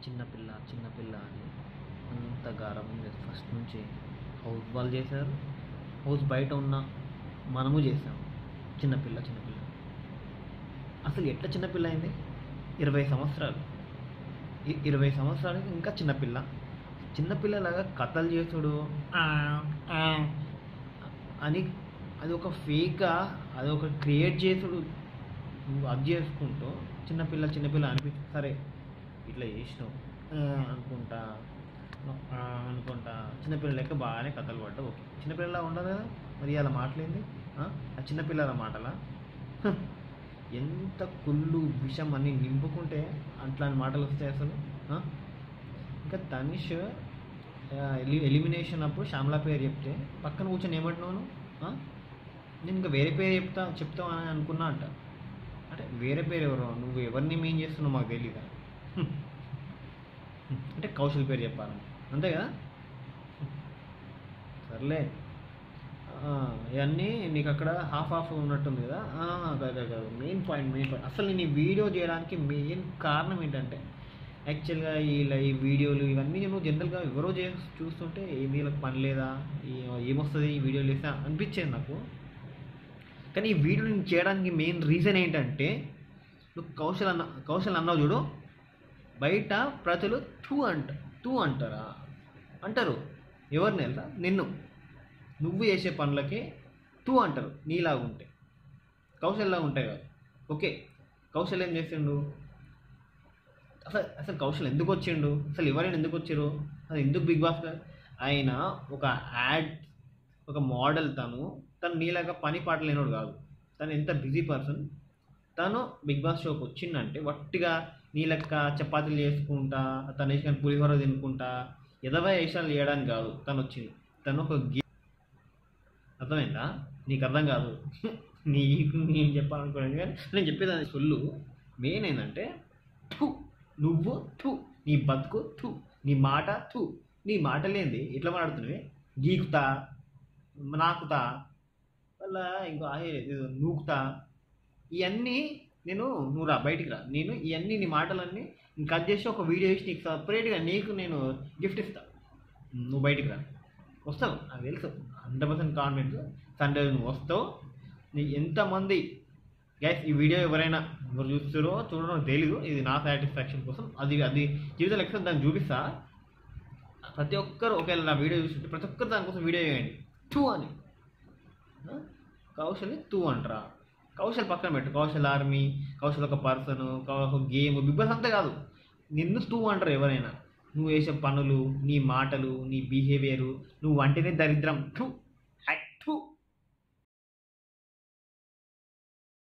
చిన్నపిల్ల చిన్నపిల్ల అని అంత గారాబం చేసి ఫస్ట్ నుంచి హౌస్ వాళ్ళు చేశారు హౌస్ బయట ఉన్న మనము చేసాం చిన్నపిల్ల చిన్నపిల్ల అసలు ఎట్లా చిన్నపిల్ల అయింది ఇరవై సంవత్సరాలు ఇ- ఇరవై సంవత్సరాలకి ఇంకా చిన్నపిల్ల చిన్నపిల్లలాగా కథలు చేసుడు "ఆ, ఆ" అని అది ఒక ఫేక్గా అది ఒక క్రియేట్ చేసుడు నువ్వు అది చేసుకుంటూ చిన్నపిల్ల చిన్నపిల్ల అనిపించు సరే ఇట్లా చేసినావు ఆ, అనుకుంటా ఆ, అనుకుంటా చిన్నపిల్ల లెక్క బాగానే కథలు పడ్డా ఓకే చిన్నపిల్లలా ఉండదు కదా మరి అలా మాటలేంది ఆ ఆ చిన్నపిల్లల మాటలా హ, ఎంత కుళ్ళు విషం అన్ని నింపుకుంటే అట్లాంటి మాటలు వస్తాయి అసలు ఆ? ఇంకా తనిష్ ఆ, ఎలి ఎలిమినేషన్ అప్పుడు శ్యామల పేరు చెప్తే పక్కన కూర్చొని ఏమంటున్నావు నువ్వు? ఆ? నేను ఇంకా వేరే పేరు చెప్తా చెప్తావు అని అనుకున్నా అంట అంటే వేరే పేరు ఎవరు నువ్వు ఎవరిని మీన్ చేస్తున్నావు మాకు తెలియదా అంటే కౌశల్ పేరు చెప్పాలి అంతే కదా సర్లే ఆ, ఇవన్నీ నీకు అక్కడ హాఫ్ హాఫ్ ఉన్నట్టుంది కదా మెయిన్ పాయింట్ మెయిన్ పాయింట్ అసలు నేను ఈ వీడియో చేయడానికి మెయిన్ కారణం ఏంటంటే యాక్చువల్గా ఈ ఈ వీడియోలు ఇవన్నీ నేను జనరల్గా ఎవరో చే చూస్తుంటే ఏ వీళ్ళకి పని లేదా ఈ- ఏమొస్తుంది ఈ వీడియోలు చేస్తే అనిపించేది నాకు కానీ ఈ వీడియో నేను చేయడానికి మెయిన్ రీజన్ ఏంటంటే నువ్వు కౌశల్ అన్న కౌశల్ అన్నావు చూడు బయట ప్రజలు టూ అంట టూ అంటారా అంటారు ఎవరిని వెళ్తా నిన్ను నువ్వు చేసే పనులకి టూ అంటారు నీలాగా ఉంటే కౌశల్లా ఉంటాయి కదా ఓకే కౌశల్ ఏం చేసిండు అసలు అసలు కౌశల్ ఎందుకు వచ్చిండు అసలు ఎవరైనా ఎందుకు వచ్చారు అసలు ఎందుకు బిగ్ బాస్ ఆయన ఒక యాడ్ ఒక మోడల్ తను తను నీలాగా పని పాట లేనోడు కాదు తను ఎంత బిజీ పర్సన్ తను బిగ్ బాస్ షోకి వచ్చిందంటే వట్టిగా నీ లెక్క చపాతీలు చేసుకుంటా తను వేసుకొని పులిహోర తినుకుంటా ఎదవై వేషాలు చేయడానికి కాదు తను వచ్చింది తను ఒక గే అర్థమైందా నీకు అర్థం కాదు నీకు నేను చెప్పాలనుకోలేదు కానీ నేను చెప్పేది అది సొల్లు మెయిన్ ఏంటంటే థు నువ్వు థు నీ బతుకు థు నీ మాట థు నీ మాట లేనిది ఎట్లా మాట్లాడుతున్నావే గీకుతా నాకుతా వల్ల ఇంకో ఆహే ఏదో నూకుతా ఇవన్నీ నేను నువ్వు రా బయటికి రా నేను ఇవన్నీ నీ మాటలన్నీ నేను కట్ చేసి ఒక వీడియో చేసి నీకు సపరేట్గా నీకు నేను గిఫ్ట్ ఇస్తా నువ్వు బయటికి రా వస్తావు నాకు తెలుసు హండ్రెడ్ పర్సెంట్ కాన్ఫిడెంట్ సండే నువ్వు వస్తావు నీ ఎంతమంది గైస్ ఈ వీడియో ఎవరైనా ఎవరు చూస్తారో చూడడం తెలీదు ఇది నా సాటిస్ఫాక్షన్ కోసం అది అది జీవిత లక్ష్యం దాన్ని చూపిస్తా ప్రతి ఒక్కరు ఒకవేళ నా వీడియో చూస్తుంటే ప్రతి ఒక్కరు దానికోసం వీడియో చేయండి టూ అని ఆ? కౌశల్ టూ అంటారా కౌశల్ పక్కన పెట్టు కౌశల్ ఆర్మీ కౌశల్ ఒక పర్సన్ ఒక గేమ్ బిగ్ బాస్ అంతే కాదు నిన్ను టూ అంటారు ఎవరైనా నువ్వు వేసే పనులు నీ మాటలు నీ బిహేవియరు నువ్వు అంటేనే దరిద్రం టూ